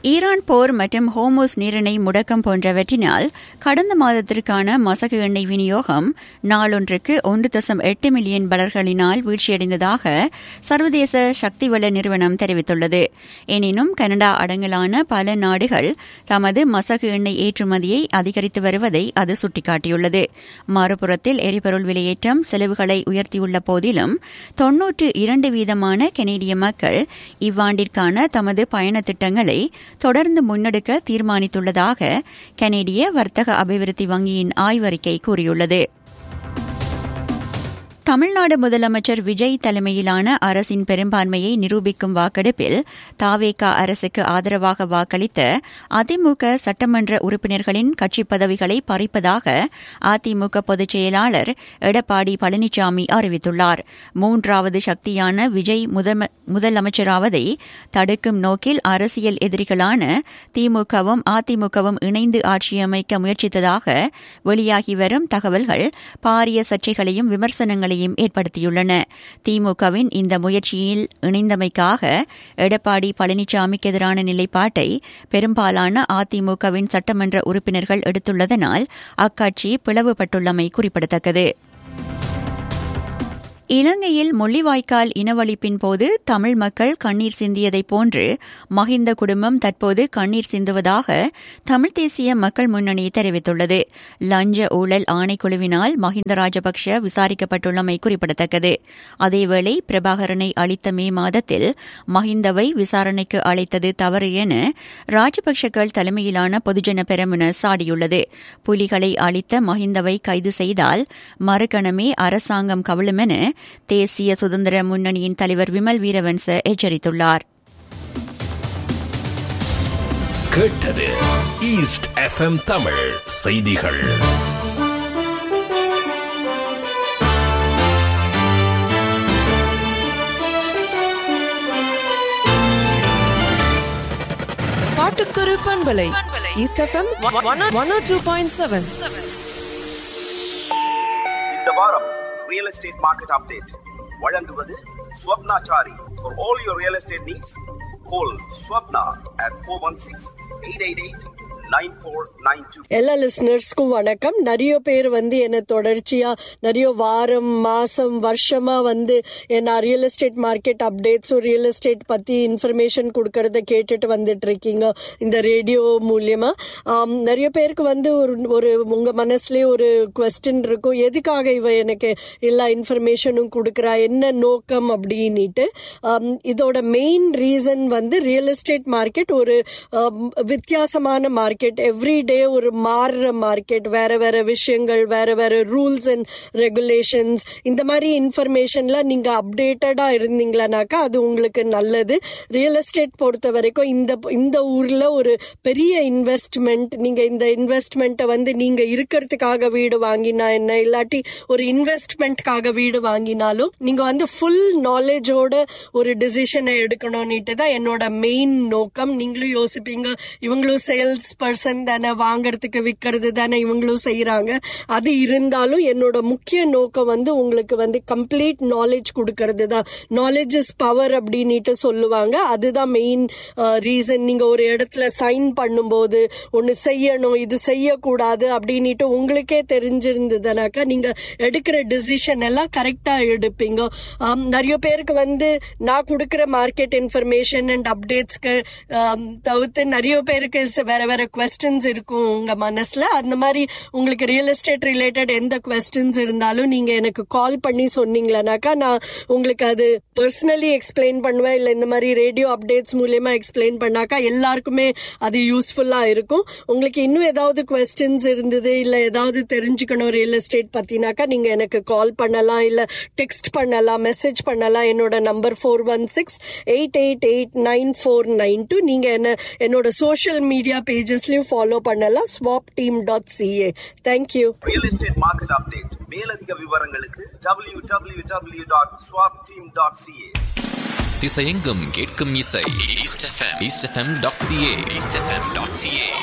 Iran போர் மற்றும் ஹோமோஸ் நீரிணை முடக்கம் போன்றவற்றினால் கடந்த மாதத்திற்கான மசகு எண்ணெய் விநியோகம் நாளொன்றுக்கு ஒன்று தசம் எட்டு மில்லியன் டாலர்களினால் வீழ்ச்சியடைந்ததாக சர்வதேச சக்தி வள நிறுவனம் தெரிவித்துள்ளது எனினும் கனடா அடங்கலான பல நாடுகள் தமது மசகு எண்ணெய் ஏற்றுமதியை அதிகரித்து வருவதை அது சுட்டிக்காட்டியுள்ளது மறுபுறத்தில் எரிபொருள் விலையேற்றம் செலவுகளை உயர்த்தியுள்ள போதிலும் தொன்னூற்று இரண்டு வீதமான கெனேடிய மக்கள் இவ்வாண்டிற்கான தமது பயண திட்டங்களை தொடர்ந்து முன்னெடுக்க தீர்மானித்துள்ளதாக கனேடிய வர்த்தக அபிவிருத்தி வங்கியின் ஆய்வறிக்கை கூறியுள்ளது தமிழ்நாடு முதலமைச்சர் விஜய் தலைமையிலான அரசின் பெரும்பான்மையை நிரூபிக்கும் வாக்கெடுப்பில் தாவேகா அரசுக்கு ஆதரவாக வாக்களித்த அதிமுக சட்டமன்ற உறுப்பினர்களின் கட்சிப் பதவிகளை பறிப்பதாக அதிமுக பொதுச் செயலாளர் எடப்பாடி பழனிசாமி அறிவித்துள்ளார் மூன்றாவது சக்தியான விஜய் முதலமைச்சராவதை தடுக்கும் நோக்கில் அரசியல் எதிரிகளான திமுகவும் அதிமுகவும் இணைந்து ஆட்சியமைக்க முயற்சித்ததாக வெளியாகி வரும் தகவல்கள் பாரிய சர்ச்சைகளையும் விமர்சனங்களையும் அச்சத்தையும் ஏற்படுத்தியுள்ளன திமுகவின் இந்த முயற்சியில் இணைந்தமைக்காக எடப்பாடி பழனிசாமிக்கு எதிரான நிலைப்பாட்டை பெரும்பாலான அதிமுகவின் சட்டமன்ற உறுப்பினர்கள் எடுத்துள்ளதனால் அக்கட்சி பிளவுபட்டுள்ளமை குறிப்பிடத்தக்கது இலங்கையில் முள்ளிவாய்க்கால் இனவழிப்பின் போது தமிழ் மக்கள் கண்ணீர் சிந்தியதைப் போன்று மஹிந்த குடும்பம் தற்போது கண்ணீர் சிந்துவதாக தமிழ் தேசிய மக்கள் முன்னணி தெரிவித்துள்ளது லஞ்ச ஊழல் ஆணைக்குழுவினால் மஹிந்த ராஜபக்ஷ விசாரிக்கப்பட்டுள்ளமை குறிப்பிடத்தக்கது அதேவேளை பிரபாகரனை அளித்த மே மாதத்தில் மஹிந்தவை விசாரணைக்கு அழைத்தது தவறு என ராஜபக்ஷக்கள் தலைமையிலான பொதுஜன பெரமுன சாடியுள்ளது புலிகளை அளித்த மஹிந்தவை கைது செய்தால் மறுகணமே அரசாங்கம் கவிழும் என தேசிய சுதந்திர முன்னணியின் தலைவர் விமல் வீரவன்ச எச்சரித்துள்ளார் கேட்டது ஈஸ்ட் எஃப்எம் தமிழ் செய்திகள் பாட்டுக்கரு பண்பலை East FM one two point seven இந்த வாரம் ரியல் எஸ்டேட் மார்க்கெட் அப்டேட் வழங்குவது Swapnachari for all your real estate needs call Swapna at four one six eight eight eight nine four nine two எல்லா லிஸ்னர்ஸ்க்கும் வணக்கம் நிறைய பேர் வந்து என்ன தொடர்ச்சியா நிறைய வாரம் மாசம் வருஷமா வந்து என்ன ரியல் எஸ்டேட் மார்க்கெட் அப்டேட்ஸும் ரியல் எஸ்டேட் பத்தி இன்ஃபர்மேஷன் கொடுக்கறத கேட்டுட்டு வந்துட்டு இருக்கீங்க இந்த ரேடியோ மூலியமா ஆம், நிறைய பேருக்கு வந்து ஒரு ஒரு உங்க மனசுலயே ஒரு கொஸ்டின் இருக்கும் எதுக்காக இவ எனக்கு எல்லா இன்ஃபர்மேஷனும் கொடுக்குறா என்ன நோக்கம் அப்படின்னுட்டு ஆம், இதோட மெயின் ரீசன் வந்து ரியல் எஸ்டேட் மார்க்கெட் ஒரு ஆம், வித்தியாசமான மார்க்கெட் எவ்ரி டே ஒரு மாறுற மார்க்கெட் வேற வேற விஷயங்கள் வேற வேற ரூல்ஸ் அண்ட் ரெகுலேஷன்ஸ் இந்த மாதிரி இன்ஃபர்மேஷன்லாம் நீங்க அப்டேட்டடா இருந்தீங்களானாக்கா அது உங்களுக்கு நல்லது ரியல் எஸ்டேட் பொறுத்த வரைக்கும் இந்த இந்த ஊர்ல ஒரு பெரிய இன்வெஸ்ட்மெண்ட் நீங்க இந்த இன்வெஸ்ட்மெண்ட்டை வந்து நீங்க இருக்கிறதுக்காக வீடு வாங்கினா என்ன இல்லாட்டி ஒரு இன்வெஸ்ட்மெண்ட்காக வீடு வாங்கினாலும் நீங்க வந்து ஃபுல் நாலேஜோட ஒரு டிசிஷனை எடுக்கணும்னுட்டு தான் என்னோட மெயின் நோக்கம் நீங்களும் யோசிப்பீங்க இவங்களும் சேல்ஸ் பர்சன் தானே வாங்குறதுக்கு விற்கிறது தானே இவங்களும் செய்யறாங்க அது இருந்தாலும் என்னோட முக்கிய நோக்கம் வந்து உங்களுக்கு வந்து கம்ப்ளீட் நாலேஜ் கொடுக்கறது தான் நாலேஜ் இஸ் பவர் அப்படின்னுட்டு சொல்லுவாங்க அதுதான் மெயின் ரீசன் நீங்க ஒரு இடத்துல சைன் பண்ணும்போது ஒன்னு செய்யணும் இது செய்யக்கூடாது அப்படின்னுட்டு உங்களுக்கே தெரிஞ்சிருந்ததுனாக்கா நீங்க எடுக்கிற டிசிஷன் எல்லாம் கரெக்டா எடுப்பீங்க ஆம், நிறைய பேருக்கு வந்து நான் கொடுக்கிற மார்க்கெட் இன்ஃபர்மேஷன் அண்ட் அப்டேட்ஸ்க்கு தவிர்த்து நிறைய பேருக்கு ச- வேற வேற கொஸ்டின்ஸ் இருக்கும் உங்க மனசுல அந்த மாதிரி உங்களுக்கு ரியல் எஸ்டேட் ரிலேட்டட் எந்த கொஸ்டின்ஸ் இருந்தாலும் நீங்க எனக்கு கால் பண்ணி சொன்னீங்களானாக்கா நான் உங்களுக்கு அது பர்சனலி எக்ஸ்பிளைன் பண்ணுவேன் இல்ல இந்த மாதிரி ரேடியோ அப்டேட்ஸ் மூலியமா எக்ஸ்பிளைன் பண்ணாக்கா எல்லாருக்குமே அது யூஸ்ஃபுல்லா இருக்கும் உங்களுக்கு இன்னும் ஏதாவது கொஸ்டின்ஸ் இருந்தது இல்ல ஏதாவது தெரிஞ்சுக்கணும் ரியல் எஸ்டேட் பத்தினாக்கா நீங்க எனக்கு கால் பண்ணலாம் இல்ல டெக்ஸ்ட் பண்ணலாம் மெசேஜ் பண்ணலாம் என்னோட number four one six eight eight eight nine four nine two நீங்க என்ன என்னோட சோஷியல் மீடியா பேஜஸ்லயும் ஃபாலோ பண்ணலாம் swap team dot CA thank you real estate market update மேலதிக விவரங்களுக்கு W W W dot swap team dot CA திசையெங்கும் கேட்கும் இசை East FM East FM dot CA East FM dot CA